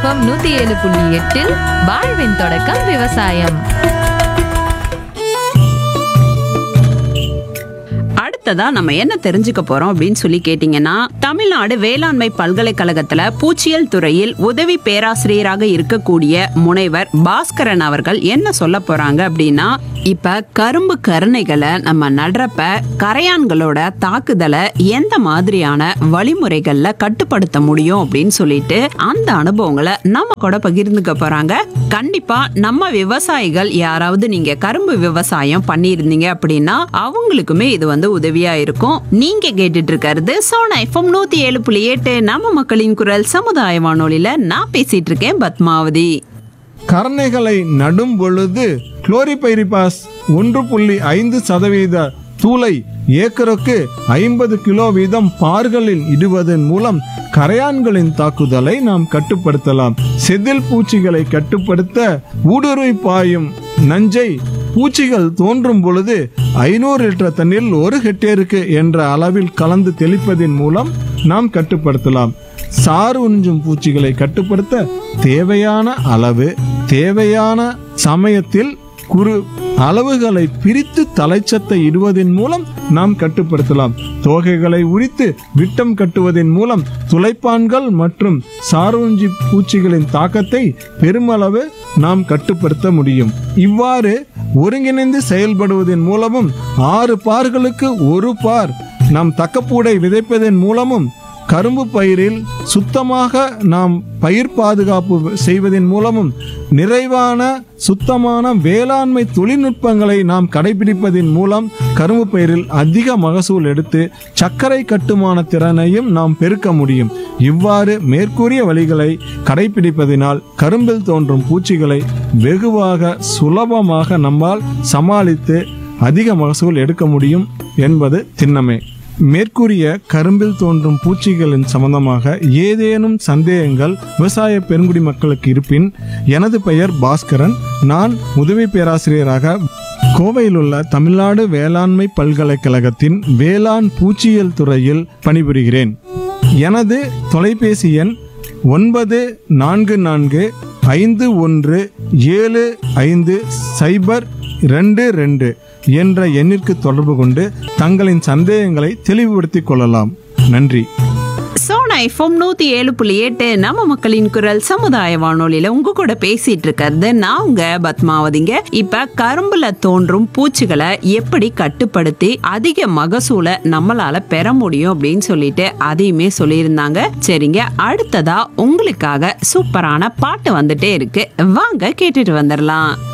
FM நூத்தி ஏழு புள்ளி எட்டில் வாழ்வின் தொடக்கம் விவசாயம் அடுத்ததா நம்ம என்ன தெரிஞ்சுக்க போறோம் அப்படின்னு சொல்லி கேட்டீங்கன்னா தமிழ்நாடு வேளாண்மை பல்கலைக்கழகத்துல பூச்சியல் துறையில் உதவி பேராசிரியராக இருக்கக்கூடிய முனைவர் பாஸ்கரன் அவர்கள் என்ன சொல்ல போறாங்க அப்படின்னா இப்ப கரும்பு கருணைகளை நம்ம நடுறப்ப கரையான்களோட தாக்குதலை எந்த மாதிரியான வழிமுறைகள்ல கட்டுப்படுத்த முடியும் அப்படின்னு சொல்லிட்டு அந்த அனுபவங்களை நம்ம கூட பகிர்ந்துக்க போறாங்க கண்டிப்பா நம்ம விவசாயிகள் யாராவது நீங்க கரும்பு விவசாயம் பண்ணியிருந்தீங்க அப்படின்னா அவங்களுக்குமே இது வந்து உதவியா இருக்கும் நீங்க கேட்டுட்டு இருக்கிறது சோனா எஃப்எம் நூத்தி ஏழு புள்ளி எட்டு நம்ம மக்களின் குரல் சமுதாய வானொலியில நான் பேசிட்டு இருக்கேன் பத்மாவதி கரணைகளை நடும் பொழுது குளோரிபைரிபாஸ் ஒன்று புள்ளி ஐந்து சதவீத தூளை ஏக்கருக்கு ஐம்பது கிலோ வீதம் பார்களில் இடுவதன் மூலம் கரையான்களின் தாக்குதலை நாம் கட்டுப்படுத்தலாம் செதில் பூச்சிகளை கட்டுப்படுத்த ஊடுருவி பாயும் நஞ்சை பூச்சிகள் தோன்றும் பொழுது ஐநூறு லிட்டர் தண்ணீரில் ஒரு ஹெக்டேருக்கு என்ற அளவில் கலந்து தெளிப்பதன் மூலம் நாம் கட்டுப்படுத்தலாம் சாறு உறிஞ்சும் பூச்சிகளை கட்டுப்படுத்த தேவையான அளவு தேவையான சமயத்தில் குறு அளவுகளை பிரித்து தலைச்சத்தை இடுவதன் மூலம் நாம் கட்டுப்படுத்தலாம் தோகைகளை உரித்து விட்டம் கட்டுவதன் மூலம் துளைப்பான்கள் மற்றும் சாரூஞ்சி பூச்சிகளின் தாக்கத்தை பெருமளவு நாம் கட்டுப்படுத்த முடியும் இவ்வாறு ஒருங்கிணைந்து செயல்படுவதன் மூலமும் ஆறு பார்களுக்கு ஒரு பார் நாம் தக்கப்பூடை விதைப்பதன் மூலமும் கரும்பு பயிரில் சுத்தமாக நாம் பயிர் பாதுகாப்பு செய்வதன் மூலமும் நிறைவான சுத்தமான வேளாண்மை தொழில்நுட்பங்களை நாம் கடைபிடிப்பதன் மூலம் கரும்பு பயிரில் அதிக மகசூல் எடுத்து சர்க்கரை கட்டுமான திறனையும் நாம் பெருக்க முடியும் இவ்வாறு மேற்கூறிய வழிகளை கடைபிடிப்பதினால் கரும்பில் தோன்றும் பூச்சிகளை வெகுவாக சுலபமாக நம்மால் சமாளித்து அதிக மகசூல் எடுக்க முடியும் என்பது திண்ணமே மேற்கூறிய கரும்பில் தோன்றும் பூச்சிகளின் சம்பந்தமாக ஏதேனும் சந்தேகங்கள் விவசாய பெருங்குடி மக்களுக்கு இருப்பின் எனது பெயர் பாஸ்கரன் நான் உதவி பேராசிரியராக கோவையில் உள்ள தமிழ்நாடு வேளாண்மை பல்கலைக்கழகத்தின் வேளாண் பூச்சியியல் துறையில் பணிபுரிகிறேன் எனது தொலைபேசி எண் ஒன்பது நான்கு நான்கு ஐந்து ஒன்று ஏழு ஐந்து சைபர் ரெண்டு ரெண்டு என்ற எண்ணிற்கு தொடர்பு கொண்டு தங்களின் சந்தேகங்களை தெளிவுபடுத்திக் கொள்ளலாம் நன்றி சோனா எஃப்எம் நூத்தி ஏழு புள்ளி எட்டு நம்ம மக்களின் குரல் சமுதாய வானொலியில உங்க கூட பேசிட்டு இருக்கிறது நான் உங்க பத்மாவதிங்க இப்ப கரும்புல தோன்றும் பூச்சிகளை எப்படி கட்டுப்படுத்தி அதிக மகசூலை நம்மளால பெற முடியும் அப்படின்னு சொல்லிட்டு அதையுமே சொல்லியிருந்தாங்க சரிங்க அடுத்ததா உங்களுக்காக சூப்பரான பாட்டு வந்துட்டே இருக்கு வாங்க கேட்டுட்டு வந்துடலாம்